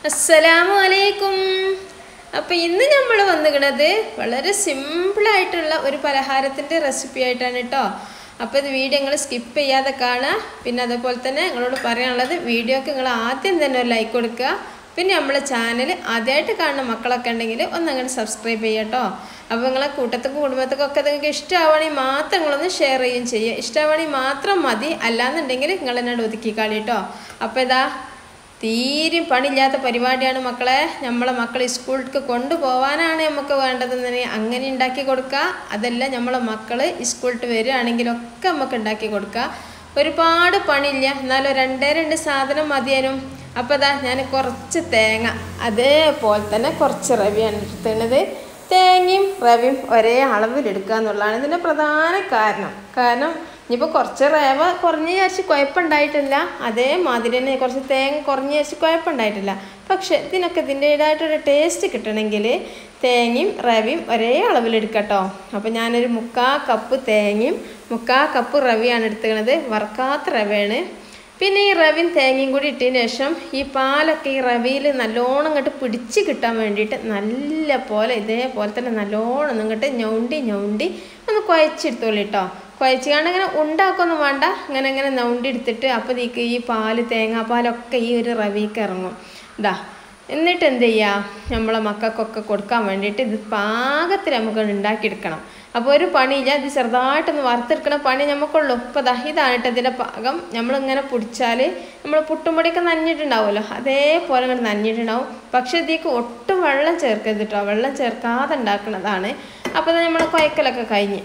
അസ്സലാമു അലൈക്കും അപ്പോൾ ഇന്ന് നമ്മൾ വന്നിക്കണത് വളരെ സിമ്പിളായിട്ടുള്ള ഒരു പലഹാരത്തിൻ്റെ റെസിപ്പി ആയിട്ടാണ് കേട്ടോ അപ്പോൾ ഇത് വീഡിയോ നിങ്ങൾ സ്കിപ്പ് ചെയ്യാതെ കാണുക പിന്നെ അതുപോലെ തന്നെ നിങ്ങളോട് പറയാനുള്ളത് വീഡിയോക്ക് നിങ്ങൾ ആദ്യം തന്നെ ഒരു ലൈക്ക് കൊടുക്കുക പിന്നെ നമ്മളെ ചാനൽ ആദ്യമായിട്ട് കാണുന്ന മക്കളൊക്കെ ഉണ്ടെങ്കിൽ ഒന്ന് അങ്ങനെ സബ്സ്ക്രൈബ് ചെയ്യുക കേട്ടോ അപ്പോൾ നിങ്ങളെ കൂട്ടത്തിനും കുടുംബത്തിനും ഒക്കെ നിങ്ങൾക്ക് ഇഷ്ടമാവുകയാണെങ്കിൽ മാത്രം നിങ്ങളൊന്ന് ഷെയർ ചെയ്യുകയും ചെയ്യുക ഇഷ്ടമാവുകയാണെങ്കിൽ മാത്രം മതി അല്ലാന്നുണ്ടെങ്കിൽ നിങ്ങൾ എന്നോട് ഒതുക്കിക്കാളി കേട്ടോ അപ്പോൾ ഇതാ തീരെ പണിയില്ലാത്ത പരിപാടിയാണ് മക്കളെ നമ്മളെ മക്കൾ സ്കൂളിലേക്ക് കൊണ്ടുപോകാനാണ് നമുക്ക് വേണ്ടതെന്നുണ്ടെങ്കിൽ അങ്ങനെ ഉണ്ടാക്കി കൊടുക്കുക അതല്ല നമ്മളെ മക്കൾ സ്കൂളിട്ട് വരികയാണെങ്കിലൊക്കെ നമുക്ക് ഉണ്ടാക്കി കൊടുക്കുക ഒരുപാട് പണിയില്ല എന്നാലും രണ്ടേ രണ്ട് സാധനം മതിയാനും അപ്പോൾ അതാ ഞാൻ കുറച്ച് തേങ്ങ അതേപോലെ തന്നെ കുറച്ച് റവിയാണ് എടുത്തുന്നത് തേങ്ങയും റവയും ഒരേ അളവിലെടുക്കുക എന്നുള്ളതാണ് ഇതിൻ്റെ പ്രധാന കാരണം കാരണം ഇനിയിപ്പോൾ കുറച്ച് റവ കുറഞ്ഞ വിചാരിച്ച് കുഴപ്പമുണ്ടായിട്ടില്ല അതേമാതിരി തന്നെ കുറച്ച് തേങ്ങ കുറഞ്ഞ വിചാരിച്ച് കുഴപ്പമുണ്ടായിട്ടില്ല പക്ഷേ ഇതിനൊക്കെ ഇതിൻ്റേതായിട്ടൊരു ടേസ്റ്റ് കിട്ടണമെങ്കിൽ തേങ്ങയും റവയും ഒരേ അളവിലെടുക്കട്ടോ അപ്പോൾ ഞാനൊരു മുക്കാ കപ്പ് തേങ്ങയും മുക്കാ കപ്പ് റവയാണ് എടുത്തുള്ളത് വറുക്കാത്ത റവയാണ് പിന്നെ ഈ റവയും തേങ്ങയും കൂടി ഇട്ടതിന് ശേഷം ഈ പാലൊക്കെ ഈ റവയിൽ നല്ലോണം ഇങ്ങോട്ട് പിടിച്ച് കിട്ടാൻ വേണ്ടിയിട്ട് നല്ല പോലെ ഇതേപോലെ തന്നെ നല്ലോണം ഇങ്ങോട്ട് ഞൗണ്ടി ഞൗണ്ടി ഒന്ന് കുഴച്ചെടുത്തോളൂ കേട്ടോ കുഴച്ച് കാണാൻ ഇങ്ങനെ ഉണ്ടാക്കൊന്നും വേണ്ട ഇങ്ങനെ ഇങ്ങനെ ഞൗണ്ടി എടുത്തിട്ട് അപ്പോൾ ഈ പാല് തേങ്ങാപ്പാലൊക്കെ ഈ ഒരു റവിക്ക് ഇറങ്ങും ഇതാ എന്നിട്ട് എന്ത് ചെയ്യുക നമ്മളെ മക്കൾക്കൊക്കെ കൊടുക്കാൻ വേണ്ടിയിട്ട് ഇത് പാകത്തിൽ നമുക്ക് ഉണ്ടാക്കിയെടുക്കണം അപ്പോൾ ഒരു പണിയില്ല ഇത് ചെറുതായിട്ടൊന്ന് വറുത്തെടുക്കണ പണി നമുക്കുള്ളൂ ഇപ്പോൾ ദാ ഇതാണ് ഇതിൻ്റെ പാകം നമ്മളിങ്ങനെ പിടിച്ചാൽ നമ്മൾ പുട്ടുംപൊടിയൊക്കെ നനഞ്ഞിട്ടുണ്ടാവുമല്ലോ അതേപോലെ ഇങ്ങനെ നനഞ്ഞിട്ടുണ്ടാവും പക്ഷേ ഇതിലേക്ക് ഒട്ടും വെള്ളം ചേർക്കരുത് കേട്ടോ വെള്ളം ചേർക്കാതെ ഉണ്ടാക്കുന്നതാണ് അപ്പോൾ നമ്മൾ കുഴക്കലൊക്കെ കഴിഞ്ഞ്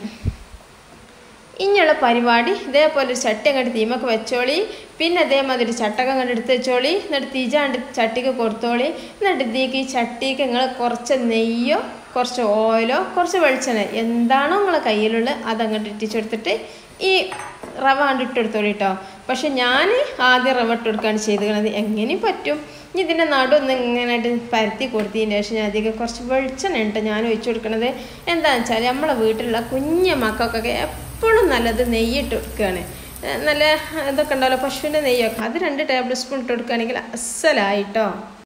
ഇനിയുള്ള പരിപാടി ഇതേപോലെ ഒരു ചട്ടി അങ്ങോട്ട് തീമൊക്കെ വെച്ചോളി പിന്നെ അതേമാതിരി ചട്ടകം അങ്ങോട്ട് എടുത്ത് വെച്ചോളി എന്നിട്ട് തീജാണ്ട് ചട്ടിക്ക് കൊടുത്തോളി എന്നിട്ട് ഇതിലേക്ക് ഈ ചട്ടിക്ക് നിങ്ങൾ കുറച്ച് നെയ്യോ കുറച്ച് ഓയിലോ കുറച്ച് വെളിച്ചെണ്ണ എന്താണോ നിങ്ങളെ കയ്യിലുള്ളത് അതങ്ങോട്ട് ഇട്ടിച്ചെടുത്തിട്ട് ഈ റവ കണ്ട് ഇട്ടെടുത്തോളി കേട്ടോ പക്ഷെ ഞാൻ ആദ്യം റവ ഇട്ടെടുക്കുകയാണ് ചെയ്തിരിക്കുന്നത് എങ്ങനെയും പറ്റും ഇനി ഇതിൻ്റെ നടുവൊന്ന് ഇങ്ങനെ പരത്തി കൊടുത്തതിന് ശേഷം ഞാൻ അധികം കുറച്ച് വെളിച്ചെണ്ണ ഉണ്ട് ഞാൻ ഒഴിച്ചു കൊടുക്കുന്നത് എന്താണെന്ന് വെച്ചാൽ നമ്മളെ വീട്ടിലുള്ള കുഞ്ഞു മക്കൾക്കൊക്കെ എപ്പോഴും നല്ലത് നെയ്യിട്ട് കൊടുക്കുകയാണ് നല്ല ഇതൊക്കെ ഉണ്ടാവല്ലോ പശുവിൻ്റെ നെയ്യൊക്കെ അത് രണ്ട് ടേബിൾ സ്പൂൺ ഇട്ട് കൊടുക്കുകയാണെങ്കിൽ അസലായിട്ടോ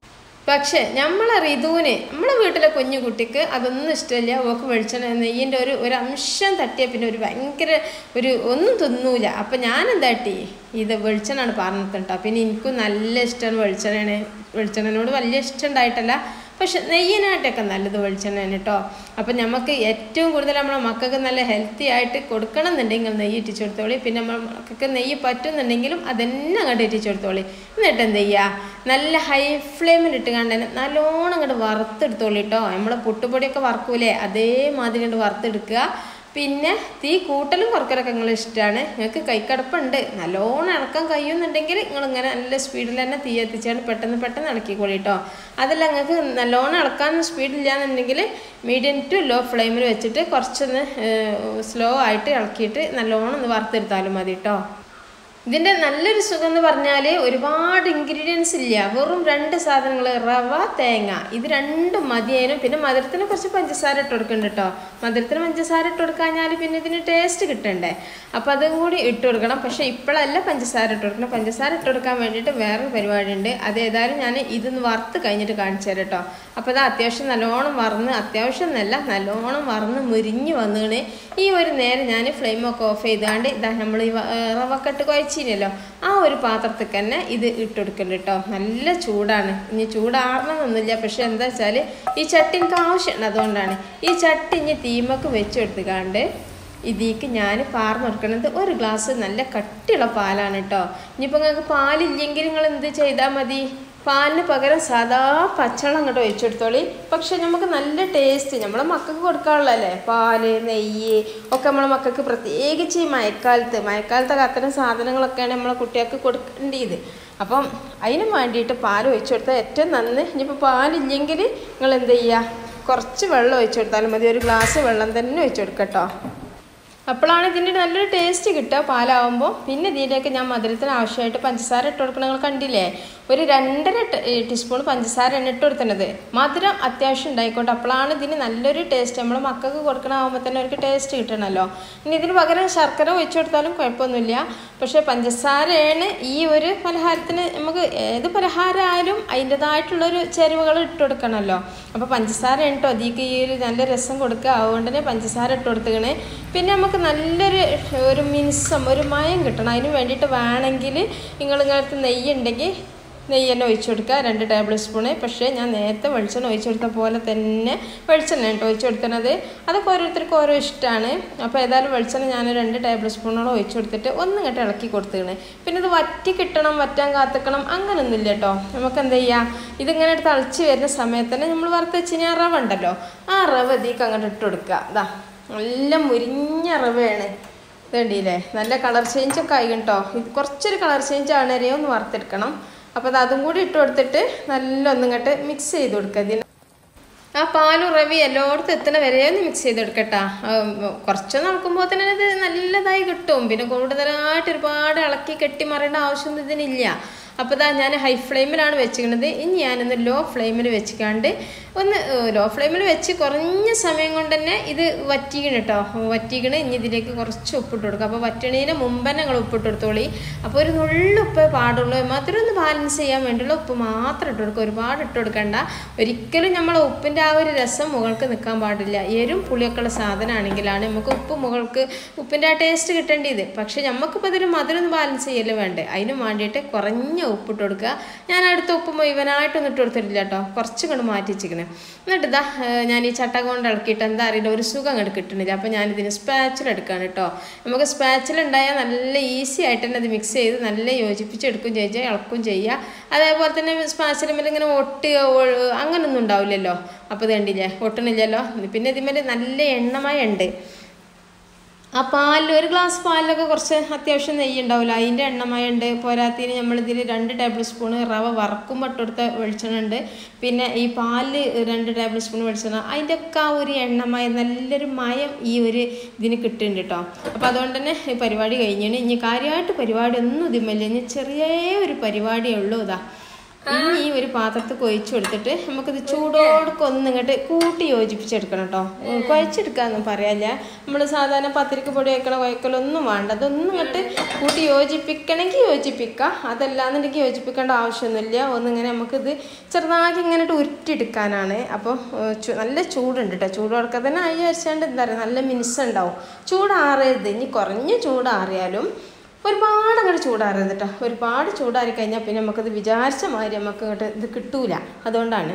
പക്ഷേ നമ്മളെ ഋതുവിന് നമ്മളെ വീട്ടിലെ കുഞ്ഞു കുട്ടിക്ക് അതൊന്നും ഇഷ്ടമില്ല ഓക്ക് വെളിച്ചെണ്ണ നെയ്യിൻ്റെ ഒരു ഒരു അംശം തട്ടിയാൽ പിന്നെ ഒരു ഭയങ്കര ഒരു ഒന്നും തിന്നൂല അപ്പം ഞാൻ എന്താട്ടി ഇത് വെളിച്ചെണ്ണാണ് പറഞ്ഞത് കേട്ടോ പിന്നെ എനിക്കും നല്ല ഇഷ്ടമാണ് വെളിച്ചെണ്ണയാണ് വെളിച്ചെണ്ണനോട് വലിയ ഇഷ്ടം ഉണ്ടായിട്ടല്ല പക്ഷെ നെയ്യിനായിട്ടൊക്കെ നല്ലത് വെളിച്ചെണ്ണ തന്നെ കേട്ടോ അപ്പം നമുക്ക് ഏറ്റവും കൂടുതൽ നമ്മളെ മക്കൾക്ക് നല്ല ഹെൽത്തി ആയിട്ട് കൊടുക്കണം എന്നുണ്ടെങ്കിൽ നെയ്യ് ഇട്ടിച്ചു കൊടുത്തോളി പിന്നെ നമ്മൾ മക്കൾക്ക് നെയ്യ് പറ്റുന്നുണ്ടെങ്കിലും അതന്നെ അങ്ങോട്ട് ഇട്ടിച്ചു കൊടുത്തോളി എന്നിട്ട് എന്ത് ചെയ്യുക നല്ല ഹൈ ഫ്ലെയിമിൽ ഇട്ട് കണ്ട് തന്നെ നല്ലോണം അങ്ങോട്ട് വറുത്തെടുത്തോളി കേട്ടോ നമ്മൾ പുട്ടുപൊടിയൊക്കെ വറക്കൂലേ അതേമാതിരി കൊണ്ട് വറുത്തെടുക്കുക പിന്നെ തീ കൂട്ടലും കുറക്കലൊക്കെ നിങ്ങൾ ഇഷ്ടമാണ് നിങ്ങൾക്ക് കൈക്കടപ്പുണ്ട് നല്ലോണം ഇളക്കാൻ കഴിയുന്നുണ്ടെങ്കിൽ നിങ്ങളിങ്ങനെ നല്ല സ്പീഡിൽ തന്നെ തീ എത്തിച്ചാണ് പെട്ടെന്ന് പെട്ടെന്ന് ഇളക്കിക്കോളി കേട്ടോ അതല്ല നിങ്ങൾക്ക് നല്ലോണം ഇളക്കാൻ സ്പീഡില്ലാന്നുണ്ടെങ്കിൽ മീഡിയം ടു ലോ ഫ്ലെയിമിൽ വെച്ചിട്ട് കുറച്ചൊന്ന് സ്ലോ ആയിട്ട് ഇളക്കിയിട്ട് നല്ലോണം ഒന്ന് വറുത്തെടുത്താലും മതി കേട്ടോ ഇതിൻ്റെ നല്ലൊരു സുഖം എന്ന് പറഞ്ഞാൽ ഒരുപാട് ഇൻഗ്രീഡിയൻസ് ഇല്ല വെറും രണ്ട് സാധനങ്ങൾ റവ തേങ്ങ ഇത് രണ്ടും മതിയേനും പിന്നെ മധുരത്തിന് കുറച്ച് പഞ്ചസാര ഇട്ട് കൊടുക്കുന്നുണ്ട് കേട്ടോ മധുരത്തിന് പഞ്ചസാര ഇട്ട് കൊടുക്കാഞ്ഞാൽ പിന്നെ ഇതിന് ടേസ്റ്റ് കിട്ടണ്ടേ അപ്പോൾ അതും കൂടി ഇട്ട് കൊടുക്കണം പക്ഷേ ഇപ്പോഴല്ല പഞ്ചസാര ഇട്ട് കൊടുക്കണം പഞ്ചസാര ഇട്ട് കൊടുക്കാൻ വേണ്ടിയിട്ട് വേറൊരു പരിപാടി ഉണ്ട് അത് ഏതായാലും ഞാൻ ഇതൊന്ന് വറുത്ത് കഴിഞ്ഞിട്ട് കാണിച്ചു തരാം കേട്ടോ അപ്പോൾ അത് അത്യാവശ്യം നല്ലോണം വറന്ന് അത്യാവശ്യം എന്നല്ല നല്ലോണം വറന്ന് മുരിഞ്ഞ് വന്നിണ് ഈ ഒരു നേരം ഞാൻ ഫ്ലെയിമൊക്കെ ഓഫ് ചെയ്താണ്ട് ഇതാ നമ്മൾ ഈ റവക്കെട്ട് കുഴച്ചിനല്ലോ ആ ഒരു പാത്രത്തിൽ തന്നെ ഇത് ഇട്ടെടുക്കുന്നുണ്ട് കേട്ടോ നല്ല ചൂടാണ് ഇനി ചൂടാറണമെന്നൊന്നുമില്ല പക്ഷെ എന്താ വെച്ചാൽ ഈ ചട്ടി എനിക്ക് ആവശ്യമുണ്ട് അതുകൊണ്ടാണ് ഈ ചട്ടി ഇനി തീമക്ക് വെച്ചെടുത്തുകാണ്ട് ഇതിലേക്ക് ഞാൻ പാർന്ന് കൊടുക്കുന്നത് ഒരു ഗ്ലാസ് നല്ല കട്ടിയുള്ള പാലാണ് കേട്ടോ ഇനിയിപ്പോൾ നിങ്ങൾക്ക് പാലില്ലെങ്കിൽ നിങ്ങൾ എന്ത് ചെയ്താൽ മതി പാലിന് പകരം സാധാ പച്ചവെള്ളം അങ്ങോട്ട് ഒഴിച്ചെടുത്തോളി പക്ഷെ നമുക്ക് നല്ല ടേസ്റ്റ് നമ്മളെ മക്കൾക്ക് കൊടുക്കാനുള്ളതല്ലേ പാല് നെയ്യ് ഒക്കെ നമ്മളെ മക്കൾക്ക് പ്രത്യേകിച്ച് ഈ മഴക്കാലത്ത് മഴക്കാലത്തൊക്കെ അത്തരം സാധനങ്ങളൊക്കെയാണ് നമ്മളെ കുട്ടികൾക്ക് കൊടുക്കേണ്ടത് അപ്പം അതിന് വേണ്ടിയിട്ട് പാൽ ഒഴിച്ചു കൊടുത്താൽ ഏറ്റവും നന്ന് ഇനിയിപ്പോൾ പാലില്ലെങ്കിൽ നിങ്ങൾ എന്ത് ചെയ്യുക കുറച്ച് വെള്ളം ഒഴിച്ചു കൊടുത്താലും മതി ഒരു ഗ്ലാസ് വെള്ളം തന്നെ ഒഴിച്ചു കൊടുക്കട്ടോ അപ്പോഴാണ് ഇതിൻ്റെ നല്ലൊരു ടേസ്റ്റ് കിട്ടുക പാലാവുമ്പോൾ പിന്നെ ഇതിൻ്റെയൊക്കെ ഞാൻ മധുരത്തിന് ആവശ്യമായിട്ട് പഞ്ചസാര ഇട്ട് കൊടുക്കണം നിങ്ങൾ കണ്ടില്ലേ ഒരു രണ്ടര ട- ഏ, ടീസ്പൂൺ പഞ്ചസാരയാണ് ഇട്ട് കൊടുക്കുന്നത് മധുരം അത്യാവശ്യം ഉണ്ടായിക്കോട്ടെ അപ്പോഴാണ് ഇതിന് നല്ലൊരു ടേസ്റ്റ് നമ്മൾ മക്കൾക്ക് കൊടുക്കണമാകുമ്പോൾ തന്നെ അവർക്ക് ടേസ്റ്റ് കിട്ടണമല്ലോ ഇനി ഇതിന് പകരം ശർക്കര ഒഴിച്ചു കൊടുത്താലും കുഴപ്പമൊന്നുമില്ല പക്ഷേ പഞ്ചസാരയാണ് ഈ ഒരു പലഹാരത്തിന് നമുക്ക് ഏത് പലഹാരമായാലും അതിൻ്റെതായിട്ടുള്ളൊരു ചേരുവകൾ ഇട്ട് കൊടുക്കണമല്ലോ അപ്പോൾ പഞ്ചസാര കേട്ടോ അതിക്ക് ഈ ഒരു നല്ല രസം കൊടുക്കുക അതുകൊണ്ട് തന്നെ പഞ്ചസാര ഇട്ട് കൊടുത്തുകണേ പിന്നെ നമുക്ക് നല്ലൊരു ഒരു മിനുസം ഒരു മയം കിട്ടണം അതിന് വേണ്ടിയിട്ട് വേണമെങ്കിൽ നിങ്ങൾ ഇങ്ങനത്തെ നെയ്യ് ഉണ്ടെങ്കിൽ നെയ്യ് തന്നെ ഒഴിച്ചു കൊടുക്കുക രണ്ട് ടേബിൾ സ്പൂണ് പക്ഷേ ഞാൻ നേരത്തെ വെളിച്ചെണ്ണ ഒഴിച്ചു കൊടുത്ത പോലെ തന്നെ വെളിച്ചെണ്ണ കേട്ടോ ഒഴിച്ചു കൊടുക്കുന്നത് അതൊക്കെ ഓരോരുത്തർക്കും ഓരോ ഇഷ്ടമാണ് അപ്പോൾ ഏതായാലും വെളിച്ചെണ്ണ ഞാൻ രണ്ട് ടേബിൾ സ്പൂണോളം ഒഴിച്ചു കൊടുത്തിട്ട് ഒന്ന് ഇങ്ങോട്ട് ഇളക്കി കൊടുത്തുകയാണ് പിന്നെ ഇത് വറ്റി കിട്ടണം വറ്റാൻ കാത്തിക്കണം അങ്ങനൊന്നുമില്ല കേട്ടോ നമുക്ക് എന്താ ചെയ്യുക ഇതിങ്ങനെ തിളച്ച് വരുന്ന സമയത്ത് തന്നെ നമ്മൾ വറുത്ത് വെച്ച് കഴിഞ്ഞാൽ റവ ഉണ്ടല്ലോ ആ റവ ഇതിലേക്ക് അങ്ങോട്ട് ഇട്ട് കൊടുക്കുക ഇതാ നല്ല മുരിഞ്ഞ റവയാണ് വേണ്ടിയില്ലേ നല്ല കളർ ചേഞ്ച് ഒക്കെ ആയി കേട്ടോ ഇത് കുറച്ചൊരു കളർ ചേഞ്ച് ആണേരെ ഒന്ന് വറുത്തെടുക്കണം അപ്പോൾ അത് അതും കൂടി ഇട്ട് കൊടുത്തിട്ട് നല്ല ഒന്നിങ്ങോട്ട് മിക്സ് ചെയ്ത് കൊടുക്കുക ഇതിന് ആ പാലും റവി എല്ലായിടത്തും എത്തണ വരെ ഒന്ന് മിക്സ് ചെയ്തെടുക്കട്ടാ കുറച്ച് നടക്കുമ്പോൾ തന്നെ ഇത് നല്ലതായി കിട്ടും പിന്നെ കൂടുതലായിട്ട് ഒരുപാട് ഇളക്കി കെട്ടി മറേണ്ട ആവശ്യമൊന്നും ഇതിനില്ല അപ്പോൾ ഇതാ ഞാൻ ഹൈ ഫ്ലെയിമിലാണ് വെച്ചിരിക്കുന്നത് ഇനി ഞാനൊന്ന് ലോ ഫ്ലെയിമിൽ വെച്ചിക്കാണ്ട് ഒന്ന് ലോ ഫ്ലെയിമിൽ വെച്ച് കുറഞ്ഞ സമയം കൊണ്ട് തന്നെ ഇത് വറ്റിക്കണം കേട്ടോ വറ്റിക്കണ് ഇനി ഇതിലേക്ക് കുറച്ച് ഉപ്പിട്ട് കൊടുക്കുക അപ്പോൾ വറ്റണീന് മുമ്പ് തന്നെ നിങ്ങൾ ഉപ്പിട്ട് കൊടുത്തോളി അപ്പോൾ ഒരു നുള്ളു ഉപ്പ് പാടുള്ളൂ മധുരം ഒന്ന് ബാലൻസ് ചെയ്യാൻ വേണ്ടിയുള്ള ഉപ്പ് മാത്രം ഇട്ട് കൊടുക്കുക ഒരുപാട് ഇട്ട് കൊടുക്കണ്ട ഒരിക്കലും നമ്മൾ ഉപ്പിൻ്റെ ആ ഒരു രസം മുകൾക്ക് നിൽക്കാൻ പാടില്ല എരും പുളിയൊക്കെ ഉള്ള സാധനമാണെങ്കിലാണ് നമുക്ക് ഉപ്പ് മുകൾക്ക് ഉപ്പിൻ്റെ ആ ടേസ്റ്റ് കിട്ടേണ്ടത് പക്ഷേ നമുക്കിപ്പോൾ ഇതൊരു മധുരം ഒന്ന് ബാലൻസ് ചെയ്യല് വേണ്ടേ അതിന് വേണ്ടിയിട്ട് കുറഞ്ഞ ഉപ്പിട്ട് കൊടുക്കുക ഞാൻ അടുത്ത ഉപ്പ് മുഴുവനായിട്ടൊന്നും ഇട്ട് കൊടുത്തിട്ടില്ല കേട്ടോ കുറച്ചും കൊണ്ട് മാറ്റി വെച്ചിരിക്കണേ എന്നിട്ട് ഇതാ ഏർ ഞാൻ ഈ ചട്ട കൊണ്ട് ഇളക്കിയിട്ട് എന്താ അറിയില്ല ഒരു സുഖം അങ്ങോട്ട് കിട്ടുന്നില്ല അപ്പോൾ ഞാനിതിന് സ്പാച്ചിൽ എടുക്കുകയാണ് കേട്ടോ നമുക്ക് സ്പാച്ചിൽ ഉണ്ടായാൽ നല്ല ഈസി ആയിട്ട് തന്നെ അത് മിക്സ് ചെയ്ത് നല്ല യോജിപ്പിച്ചെടുക്കും ചെയ്യുക ഇളക്കും ചെയ്യുക അതേപോലെ തന്നെ സ്പാച്ചിൽ മേലെ ഇങ്ങനെ ഒട്ടി ഒ- അങ്ങനൊന്നും ഉണ്ടാവില്ലല്ലോ അപ്പോൾ ഇത് കണ്ടില്ലേ ഒട്ടണില്ലല്ലോ പിന്നെ ഇതിന്മേൽ നല്ല എണ്ണമയം ഉണ്ട് ആ പാലിൽ ഒരു ഗ്ലാസ് പാലിലൊക്കെ കുറച്ച് അത്യാവശ്യം നെയ്യ് ഉണ്ടാവില്ല അതിൻ്റെ എണ്ണമയം ഉണ്ട് പോരാത്തിന് നമ്മളിതിൽ രണ്ട് ടേബിൾ സ്പൂണ് റവ വറക്കുമ്പോൾ ഇട്ടെടുത്ത വെളിച്ചെണ്ണ ഉണ്ട് പിന്നെ ഈ പാലിൽ രണ്ട് ടേബിൾ സ്പൂൺ വെളിച്ചെണ്ണ അതിൻ്റെ ഒക്കെ ആ ഒരു എണ്ണമയം നല്ലൊരു മയം ഈ ഒരു ഇതിന് കിട്ടുന്നുണ്ട് കേട്ടോ അപ്പോൾ അതുകൊണ്ട് തന്നെ ഈ പരിപാടി കഴിഞ്ഞാണ് ഇനി കാര്യമായിട്ട് പരിപാടി ഒന്നും ഇതിമല്ല ഇനി ചെറിയ ഒരു പരിപാടിയേ ഉള്ളൂ ഇതാ ഇനി ഈ ഒരു പാത്രത്തിൽ കൊഴിച്ചു കൊടുത്തിട്ട് നമുക്കിത് ചൂടോടൊക്കെ ഒന്ന് ഇങ്ങോട്ട് കൂട്ടി യോജിപ്പിച്ചെടുക്കണം കേട്ടോ കുഴച്ചെടുക്കാന്ന് പറയാല്ല നമ്മൾ സാധാരണ പത്തിരിക്ക് പൊടി വെക്കണ കുഴക്കലൊന്നും വേണ്ട അതൊന്നും ഇങ്ങോട്ട് കൂട്ടി യോജിപ്പിക്കണമെങ്കിൽ യോജിപ്പിക്കാം അതല്ലാന്നുണ്ടെങ്കിൽ യോജിപ്പിക്കേണ്ട ആവശ്യമൊന്നുമില്ല ഒന്നിങ്ങനെ നമുക്കിത് ചെറുതാക്കി ഇങ്ങനെ ഉരുട്ടിയെടുക്കാനാണ് അപ്പോൾ നല്ല ചൂടുണ്ട് കേട്ടോ ചൂടോടൊക്കെ തന്നെ ആയി വിചാരിച്ചാണ്ട് എന്താ പറയുക നല്ല മിനുസുണ്ടാവും ചൂടാറരുത് ഇനി കുറഞ്ഞ ചൂടാറിയാലും ഒരുപാട് അങ്ങോട്ട് ചൂടാറരുത് കേട്ടോ ഒരുപാട് ചൂടാറി കഴിഞ്ഞാൽ പിന്നെ നമുക്കത് വിചാരിച്ച മാതിരി നമുക്ക് അങ്ങോട്ട് ഇത് കിട്ടൂല അതുകൊണ്ടാണ്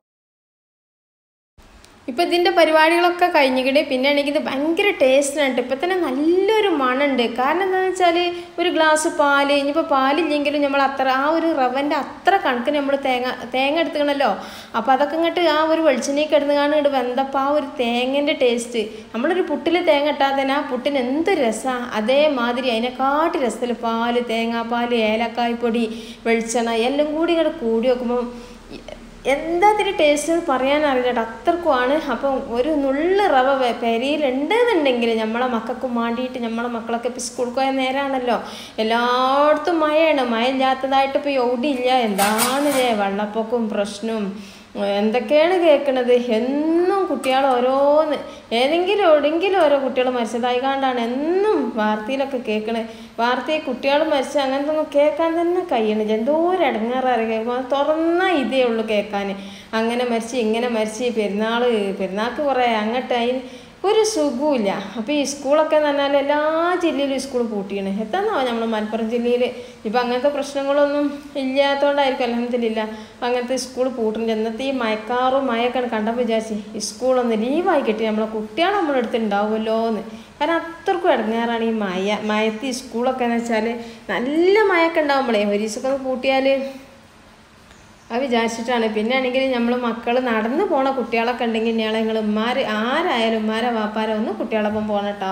ഇപ്പം ഇതിൻ്റെ പരിപാടികളൊക്കെ കഴിഞ്ഞിട്ട് പിന്നെ ആണെങ്കിൽ ഇത് ഭയങ്കര ടേസ്റ്റിനായിട്ട് ഇപ്പം തന്നെ നല്ലൊരു മണമുണ്ട് കാരണം എന്താണെന്ന് വെച്ചാൽ ഒരു ഗ്ലാസ് പാല് ഇനിയിപ്പോൾ പാലില്ലെങ്കിലും നമ്മൾ അത്ര ആ ഒരു റവൻ്റെ അത്ര കണക്കിന് നമ്മൾ തേങ്ങ തേങ്ങ എടുത്തുക്കണല്ലോ അപ്പോൾ അതൊക്കെ ഇങ്ങോട്ട് ആ ഒരു വെളിച്ചെണ്ണയ്ക്ക് എടുത്തുകാണ് ഇങ്ങോട്ട് വെന്തപ്പോൾ ആ ഒരു തേങ്ങൻ്റെ ടേസ്റ്റ് നമ്മളൊരു പുട്ടിൽ തേങ്ങ ഇട്ടാൽ തന്നെ ആ പുട്ടിന് എന്ത് രസമാണ് അതേമാതിരി അതിനെക്കാട്ടി രസത്തിൽ പാല് തേങ്ങാപ്പാൽ ഏലക്കായ്പ്പൊടി വെളിച്ചെണ്ണ എല്ലാം കൂടി ഇങ്ങോട്ട് കൂടി വെക്കുമ്പോൾ എന്താ ഇതിൻ്റെ ടേസ്റ്റ് എന്ന് പറയാനറിയില്ല കേട്ടോ അത്രക്കുമാണ് അപ്പം ഒരു നുള്ള് റവ വെ- പെരയിലുണ്ടെന്നുണ്ടെങ്കിൽ നമ്മളെ മക്കൾക്ക് മാണ്ടിയിട്ട് നമ്മളെ മക്കളൊക്കെ ഇപ്പോൾ സ്കൂളിൽ പോയ നേരമാണല്ലോ എല്ലായിടത്തും മഴയാണ് മഴ ഇല്ലാത്തതായിട്ട് ഇപ്പോൾ എവിടെയില്ല എന്താണില്ലേ വെള്ളപ്പൊക്കവും പ്രശ്നവും എന്തൊക്കെയാണ് കേൾക്കണത് എന്നും കുട്ടികൾ ഓരോന്ന് ഏതെങ്കിലും എവിടെയെങ്കിലും ഓരോ കുട്ടികൾ മരിച്ചതായി കണ്ടാണ് എന്നും വാർത്തയിലൊക്കെ കേൾക്കണത് വാർത്തയിൽ കുട്ടികൾ മരിച്ച അങ്ങനത്തെ ഒന്നും കേൾക്കാൻ തന്നെ കഴിയണില്ല എന്തോ ഒരു ഇടങ്ങാറാറ് കേൾക്കുമ്പോൾ തുറന്ന ഇതേ ഉള്ളൂ കേൾക്കാൻ അങ്ങനെ മരിച്ച് ഇങ്ങനെ മരിച്ച് പെരുന്നാൾ പെരുന്നാൾക്ക് കുറേ അങ്ങോട്ട് അതിന് ഒരു സുഖമില്ല അപ്പോൾ ഈ സ്കൂളൊക്കെ എന്ന് പറഞ്ഞാൽ എല്ലാ ജില്ലയിലും സ്കൂൾ പൂട്ടിയാണ് എത്താന്നോ നമ്മൾ മലപ്പുറം ജില്ലയിൽ ഇപ്പം അങ്ങനത്തെ പ്രശ്നങ്ങളൊന്നും ഇല്ലാത്തതുകൊണ്ടായിരിക്കും അലഹമില്ല അപ്പം അങ്ങനത്തെ സ്കൂൾ പൂട്ടുന്നുണ്ട് എന്നത്തെ ഈ മയക്കാറും മഴയൊക്കെ കണ്ടപ്പോൾ വിചാരിച്ച് ഈ സ്കൂളൊന്ന് ലീവായി കിട്ടി നമ്മളെ കുട്ടികൾ നമ്മുടെ അടുത്ത് ഉണ്ടാവുമല്ലോ എന്ന് കാരണം അത്രക്കും ഇടങ്ങാറാണ് ഈ മഴ മയത്ത് ഈ സ്കൂളൊക്കെ എന്ന് വെച്ചാൽ നല്ല മഴയൊക്കെ ഉണ്ടാവുമ്പോഴേ ഒരു ദിവസമൊക്കെ ഒന്ന് പൂട്ടിയാൽ അത് വിചാരിച്ചിട്ടാണ് പിന്നെ ആണെങ്കിൽ നമ്മൾ മക്കൾ നടന്ന് പോണ കുട്ടികളൊക്കെ ഉണ്ടെങ്കിൽ ഞങ്ങൾ നിങ്ങൾ ഉമ്മാർ ആരായാലും ഉമ്മാരെ വാപ്പാരെ ഒന്ന് കുട്ടികളൊപ്പം പോകണം കേട്ടോ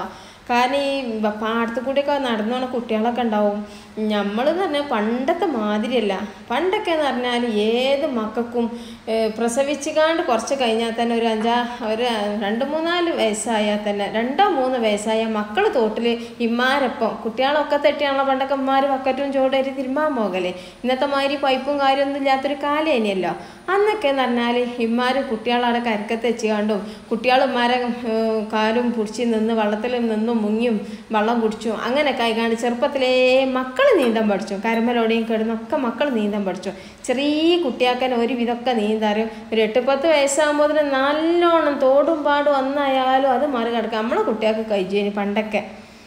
കാരണം ഈ ബ- പാടത്ത് കൂടിയൊക്കെ നടന്നു പോണ കുട്ടികളൊക്കെ ഉണ്ടാവും നമ്മൾ എന്ന് പറഞ്ഞാൽ പണ്ടത്തെ മാതിരിയല്ല പണ്ടൊക്കെ എന്ന് പറഞ്ഞാൽ ഏത് മക്കൾക്കും ഏഹ്, പ്രസവിച്ചുകാണ്ട് കുറച്ച് കഴിഞ്ഞാൽ തന്നെ ഒരു അഞ്ചാ ഒരു രണ്ട് മൂന്നാല് വയസ്സായാൽ തന്നെ രണ്ടോ മൂന്നോ വയസ്സായ മക്കൾ തോട്ടിൽ ഇമ്മാരൊപ്പം കുട്ടികളൊക്കെ തെറ്റിയാണല്ലോ പണ്ടൊക്കെ ഇമ്മാര് ബക്കറ്റും ചോടരി തിരുമ്പാൻ പോകലേ ഇന്നത്തെ മാതിരി പൈപ്പും കാര്യമൊന്നും ഇല്ലാത്തൊരു കാലം തന്നെയല്ലോ അന്നൊക്കെ എന്ന് പറഞ്ഞാൽ ഇമ്മാര് കുട്ടികളവിടെ കരക്കത്ത് വെച്ചുകാണ്ടും കുട്ടികൾ ഇമ്മാരെ ഏഹ്, കാലും പിടിച്ച് നിന്ന് വെള്ളത്തിൽ നിന്നും മുങ്ങിയും വെള്ളം കുടിച്ചും അങ്ങനെയൊക്കെ ആയിക്കാണ്ട് ചെറുപ്പത്തിലേ മക്കൾ നീന്താൻ പഠിച്ചു കരമലോടെയും കിടന്നൊക്കെ മക്കൾ നീന്താൻ പഠിച്ചു ചെറിയ കുട്ടിയാക്കാൻ ഒരു വിധമൊക്കെ നീന്താറും ഒരു എട്ട് പത്ത് വയസ്സാകുമ്പോൾ നല്ലോണം തോടും പാടും ഒന്നായാലും അത് മറികടക്കാം നമ്മളെ കുട്ടികൾക്ക് കഴിച്ചു പണ്ടൊക്കെ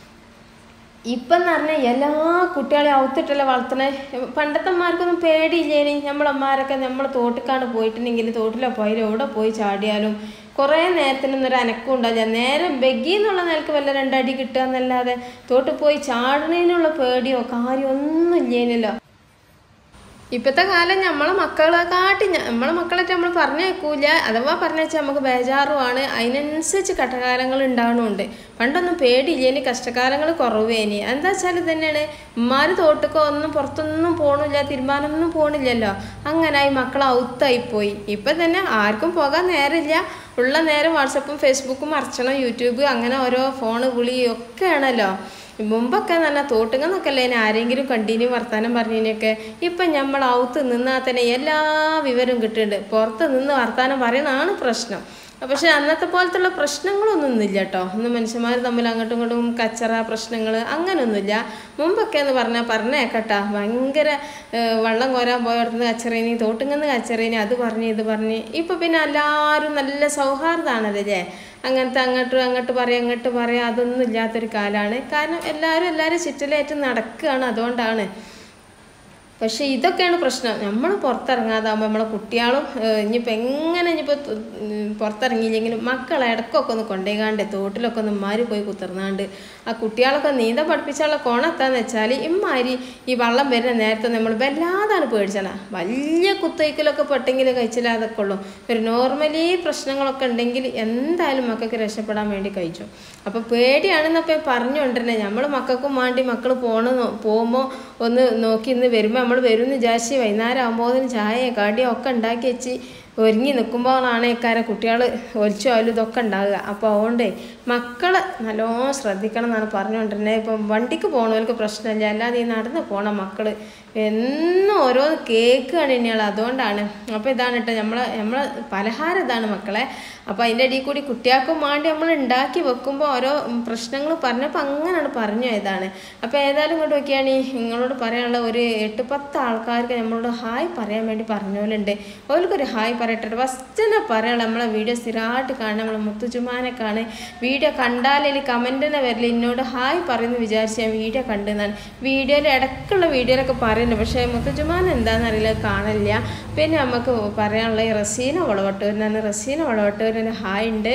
ഇപ്പം എന്ന് പറഞ്ഞാൽ എല്ലാ കുട്ടികളെയും ഔത്തിട്ടല്ലേ വളർത്തണേ പണ്ടത്തെമാർക്കൊന്നും പേടിയില്ലേനി നമ്മളമ്മമാരൊക്കെ നമ്മൾ തോട്ടിക്കാണ്ട് പോയിട്ടുണ്ടെങ്കിൽ തോട്ടിലോ പോയാലും എവിടെ പോയി ചാടിയാലും കുറേ നേരത്തിനൊന്നും ഒരു അനക്കം ഉണ്ടാവില്ല നേരം ബെഗി എന്നുള്ള നിലക്ക് വല്ല രണ്ടടി കിട്ടുക എന്നല്ലാതെ തോട്ടിൽ പോയി ചാടുന്നതിനുള്ള പേടിയോ കാര്യമോ ഒന്നും ഇല്ലേനല്ലോ ഇപ്പോഴത്തെ കാലം നമ്മളെ മക്കളെ കാട്ടി നമ്മളെ മക്കളായിട്ട് നമ്മൾ പറഞ്ഞേക്കൂല അഥവാ പറഞ്ഞേച്ചാൽ നമുക്ക് ബേജാറുമാണ് അതിനനുസരിച്ച് കഷ്ടകാലങ്ങൾ ഉണ്ടാവണമുണ്ട് പണ്ടൊന്നും പേടിയില്ലേനി കഷ്ടകാലങ്ങൾ കുറവേനി എന്താ വെച്ചാൽ തന്നെയാണ് ഉമ്മാര് തോട്ടക്കോ ഒന്നും പുറത്തൊന്നും പോണില്ല തീരുമാനമൊന്നും പോണില്ലല്ലോ അങ്ങനായി മക്കൾ ഔത്തായി പോയി ഇപ്പം തന്നെ ആർക്കും പോകാൻ നേരമില്ല ഉള്ള നേരം വാട്സപ്പും ഫേസ്ബുക്കും മറച്ചണം യൂട്യൂബ് അങ്ങനെ ഓരോ ഫോണ് വിളി ഒക്കെ ആണല്ലോ മുമ്പൊക്കെ നല്ല തോട്ടുങ്ങന്നൊക്കെ അല്ലേ ഇനി ആരെങ്കിലും കണ്ടീനും വർത്താനം പറഞ്ഞതിനൊക്കെ ഇപ്പം നമ്മൾ ഔത്ത് നിന്നാൽ തന്നെ എല്ലാ വിവരവും കിട്ടുന്നുണ്ട് പുറത്ത് നിന്ന് വർത്താനം പറയുന്നതാണ് പ്രശ്നം പക്ഷെ അന്നത്തെ പോലത്തുള്ള പ്രശ്നങ്ങളൊന്നും ഇല്ല കേട്ടോ ഇന്ന് മനുഷ്യന്മാർ തമ്മിൽ അങ്ങോട്ടും ഇങ്ങോട്ടും കച്ചറ പ്രശ്നങ്ങൾ അങ്ങനെയൊന്നുമില്ല മുമ്പൊക്കെ എന്ന് പറഞ്ഞാൽ പറഞ്ഞേക്കട്ടാ ഭയങ്കര ഏഹ്, വെള്ളം കോരാൻ പോയടത്തുനിന്ന് കച്ചറേനി തോട്ടുങ്ങന്ന് കച്ചറേനി അത് പറഞ്ഞ് ഇത് പറഞ്ഞ് ഇപ്പം പിന്നെ എല്ലാവരും നല്ല സൗഹാർദ്ദമാണല്ലോ അല്ലേ അങ്ങനത്തെ അങ്ങോട്ട് അങ്ങോട്ട് പറയാം അങ്ങോട്ട് പറയാം അതൊന്നും ഇല്ലാത്തൊരു കാലമാണ് കാരണം എല്ലാവരും എല്ലാവരും ചുറ്റിലേറ്റ് നടക്കുകയാണ് അതുകൊണ്ടാണ് പക്ഷെ ഇതൊക്കെയാണ് പ്രശ്നം നമ്മൾ പുറത്തിറങ്ങാതാകുമ്പോൾ നമ്മളെ കുട്ടികളും ഏഹ്, ഇനിയിപ്പോൾ എങ്ങനെ ഇനിയിപ്പോൾ തു- ഉം, പുറത്തിറങ്ങിയില്ലെങ്കിലും മക്കളെ ഇടയ്ക്കൊക്കെ ഒന്ന് കൊണ്ടുപോയിക്കാണ്ട് തോട്ടിലൊക്കെ ഒന്ന് ഇമ്മാരി പോയി കുത്തിർന്നാണ്ട് ആ കുട്ടികളൊക്കെ നീന്തം പഠിപ്പിച്ചുള്ള കോണെത്താന്ന് വെച്ചാൽ ഇമ്മാരി ഈ വെള്ളം വരുന്ന നേരത്തെ നമ്മൾ വല്ലാതാണ് പേടിച്ചണ വലിയ കുത്തൈക്കലൊക്കെ പെട്ടെങ്കിൽ കഴിച്ചില്ലാതൊക്കെ ഉള്ളൂ ഒരു നോർമലി പ്രശ്നങ്ങളൊക്കെ ഉണ്ടെങ്കിൽ എന്തായാലും മക്കൾക്ക് രക്ഷപ്പെടാൻ വേണ്ടി കഴിച്ചു അപ്പോൾ പേടിയാണെന്നപ്പോൾ പറഞ്ഞുകൊണ്ടിരുന്നത് നമ്മൾ മക്കൾക്കും വേണ്ടി മക്കൾ പോണ പോകുമ്പോൾ ഒന്ന് നോക്കി ഇന്ന് വരുമ്പോൾ നമ്മൾ വരും എന്ന് വിചാരിച്ച് വൈകുന്നേരം ആകുമ്പോൾ ചായ കടിയോ ഒക്കെ ഉണ്ടാക്കി വെച്ച് ഒരുങ്ങി നിൽക്കുമ്പോഴാണ് ഇക്കാരെ കുട്ടികൾ ഒലിച്ചു പോയാലും ഇതൊക്കെ ഉണ്ടാകുക അപ്പോൾ അതുകൊണ്ട് മക്കളെ നല്ലോണം ശ്രദ്ധിക്കണം എന്നാണ് പറഞ്ഞുകൊണ്ടിരുന്നത് ഇപ്പം വണ്ടിക്ക് പോകണവർക്ക് പ്രശ്നമില്ല അല്ലാതെ ഈ നടന്ന് പോണ മക്കൾ എന്നും ഓരോന്ന് കേൾക്കുകയാണ് ഇനിയാൾ അതുകൊണ്ടാണ് അപ്പോൾ ഇതാണ് കേട്ടോ നമ്മളെ നമ്മളെ പലഹാരം ഇതാണ് മക്കളെ അപ്പോൾ അതിൻ്റെ ഇടയിൽ കൂടി കുട്ടികൾക്കും വേണ്ടി നമ്മൾ ഉണ്ടാക്കി വെക്കുമ്പോൾ ഓരോ പ്രശ്നങ്ങൾ പറഞ്ഞപ്പോൾ അങ്ങനെയാണ് പറഞ്ഞു ഇതാണ് അപ്പോൾ ഏതായാലും ഇങ്ങോട്ട് നോക്കിയാണ് നിങ്ങളോട് പറയാനുള്ള ഒരു എട്ട് പത്ത് ആൾക്കാർക്ക് നമ്മളോട് ഹായ് പറയാൻ വേണ്ടി പറഞ്ഞോലുണ്ട് ഓർക്കൊരു ഹായ് പറയട്ടെ ഫസ്റ്റ് തന്നെ പറയാനുള്ള നമ്മളെ വീഡിയോ സ്ഥിരമായിട്ട് കാണുക നമ്മളെ മുത്തുചുമാനൊക്കെയാണ് വീഡിയോ കണ്ടാലും കമൻറ്റ് തന്നെ വരില്ല എന്നോട് ഹായ് പറയുന്നു വിചാരിച്ച് ഞാൻ വീഡിയോ കണ്ടെന്നാണ് വീഡിയോയിൽ ഇടയ്ക്കുള്ള വീഡിയോയിലൊക്കെ പറയുന്നുണ്ട് പക്ഷേ മുത്തുചുമാൻ എന്താണെന്ന് അറിയില്ല കാണില്ല പിന്നെ നമുക്ക് പറയാനുള്ള ഈ റസീന വളവട്ടൂരിനാണ് റസീന വളവട്ടൂരിന് ഹായ് ഉണ്ട്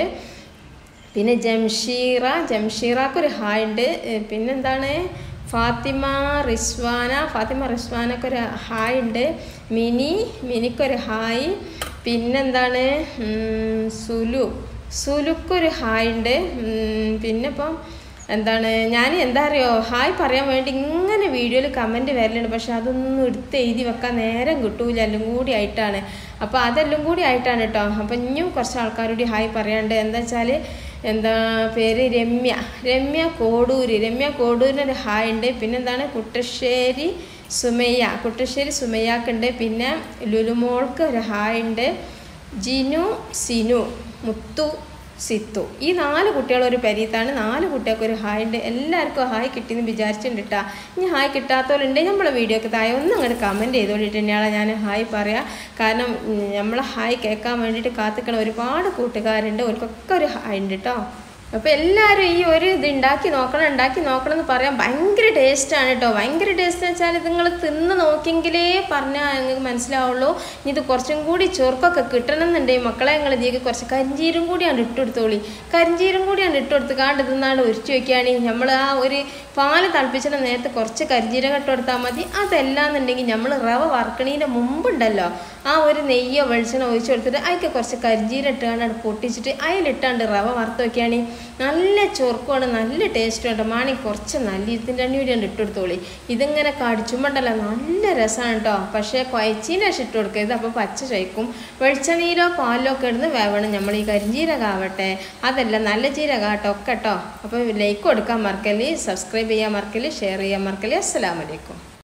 പിന്നെ ജംഷീറ ജംഷീറാക്കൊരു ഹായ് ഉണ്ട് ഏഹ് പിന്നെന്താണ് ഫാത്തിമ റിസ്വാന ഫാത്തിമ റിസ്വാനൊക്കെ ഒരു ഹായ് ഉണ്ട് മിനി മിനിക്കൊരു ഹായ് പിന്നെന്താണ് ഉം, സുലു സുലുക്കൊരു ഹായ് ഉണ്ട് ഉം, പിന്നെ ഇപ്പം എന്താണ് ഞാൻ എന്താ അറിയോ ഹായ് പറയാൻ വേണ്ടി ഇങ്ങനെ വീഡിയോയിൽ കമൻറ്റ് വരലുണ്ട് പക്ഷെ അതൊന്നും എടുത്ത് എഴുതി വെക്കാൻ നേരം കിട്ടൂല എല്ലാം കൂടി ആയിട്ടാണ് അപ്പോൾ അതെല്ലാം കൂടി ആയിട്ടാണ് കേട്ടോ അപ്പം ഇനിയും കുറച്ച് ആൾക്കാരോട് ഹായ് പറയാണ്ട് എന്താ വെച്ചാൽ എന്താ പേര് രമ്യ രമ്യ കോടൂര് രമ്യ കോടൂരിനൊരു ഹായ് ഉണ്ട് പിന്നെന്താണ് കുട്ടശ്ശേരി സുമയ്യ കുട്ടശ്ശേരി സുമയ്യാക്കുണ്ട് പിന്നെ ലുലുമോൾക്ക് ഒരു ഹായ് ഉണ്ട് ജിനു സിനു മുത്തു സിത്തു ഈ നാല് കുട്ടികൾ ഒരു പെരീത്താണ് നാല് കുട്ടികൾക്ക് ഒരു ഹായ് ഉണ്ട് എല്ലാവർക്കും ഹായ് കിട്ടിയെന്ന് വിചാരിച്ചിട്ടുണ്ട് കേട്ടോ ഇനി ഹായ് കിട്ടാത്തവരുണ്ടെങ്കിൽ നമ്മളെ വീഡിയോക്ക് താഴെ ഒന്ന് അങ്ങോട്ട് കമൻറ്റ് ചെയ്തോളിട്ട് തന്നെയാണ് ഞാൻ ഹായ് പറയാം കാരണം ഉം, നമ്മളെ ഹായ് കേൾക്കാൻ വേണ്ടിയിട്ട് കാത്തിക്കണ ഒരുപാട് കൂട്ടുകാരുണ്ട് അവർക്കൊക്കെ ഒരു ഹായ് ഉണ്ട് കേട്ടോ അപ്പോൾ എല്ലാവരും ഈ ഒരു ഇത് ഉണ്ടാക്കി നോക്കണം ഉണ്ടാക്കി നോക്കണം എന്ന് പറയാൻ ഭയങ്കര ടേസ്റ്റാണ് കേട്ടോ ഭയങ്കര ടേസ്റ്റ് എന്ന് വെച്ചാൽ ഇത് നിങ്ങൾ തിന്ന് നോക്കിയെങ്കിലേ പറഞ്ഞാൽ നിങ്ങൾക്ക് മനസ്സിലാവുള്ളൂ ഇനി ഇത് കുറച്ചും കൂടി ചൊറുക്കൊക്കെ കിട്ടണം എന്നുണ്ടെങ്കിൽ മക്കളെ നിങ്ങൾ ഇതിലേക്ക് കുറച്ച് കരിഞ്ചീരും കൂടിയാണ് ഇട്ടെടുത്തോളി കരിഞ്ചീരും കൂടിയാണ് ഇട്ടെടുത്ത് കാണ്ട് തിന്നാണ്ട് ഉരിച്ചു വെക്കുകയാണെങ്കിൽ നമ്മൾ ആ ഒരു പാല് തിളപ്പിച്ചിട്ട് നേരത്തെ കുറച്ച് കരിഞ്ചീരകം ഇട്ട് കൊടുത്താൽ മതി അതല്ലാന്നുണ്ടെങ്കിൽ നമ്മൾ റവ വറക്കണീൻ്റെ മുമ്പുണ്ടല്ലോ ആ ഒരു നെയ്യോ വെളിച്ചെണ്ണ ഒഴിച്ചു കൊടുത്തിട്ട് അതിലേക്ക് കുറച്ച് കരിഞ്ചീരം ഇട്ടുകൊണ്ട് പൊട്ടിച്ചിട്ട് അതിലിട്ടാണ്ട് റവ വറുത്ത് വെക്കുകയാണെങ്കിൽ നല്ല ചൊറുക്കുമാണ് നല്ല ടേസ്റ്റും കേട്ടോ മാണി കുറച്ച് നല്ല ഇതിൻ്റെ എണ്ണ കൂടി ഇട്ട് കൊടുത്തോളി ഇതിങ്ങനെ കടിച്ചുമ്പോണ്ടല്ലോ നല്ല രസമാണ് കേട്ടോ പക്ഷേ കുഴച്ചീൻ്റെ ശേഷം ഇട്ട് കൊടുക്കരുത് അപ്പോൾ പച്ച ചോയ്ക്കും വെളിച്ചെണ്ണയിലോ പാലിലോ ഒക്കെ ഇടുന്ന് വേവണം നമ്മൾ ഈ കരിഞ്ജീരകമാവട്ടെ അതല്ല നല്ല ജീരകമാട്ടോ ഒക്കെ കേട്ടോ അപ്പോൾ ലൈക്ക് കൊടുക്കാൻ മറക്കല് സബ്സ്ക്രൈബ് ചെയ്യാൻ മറക്കല് ഷെയർ ചെയ്യാൻ മറക്കല് അസ്സലാമലൈക്കും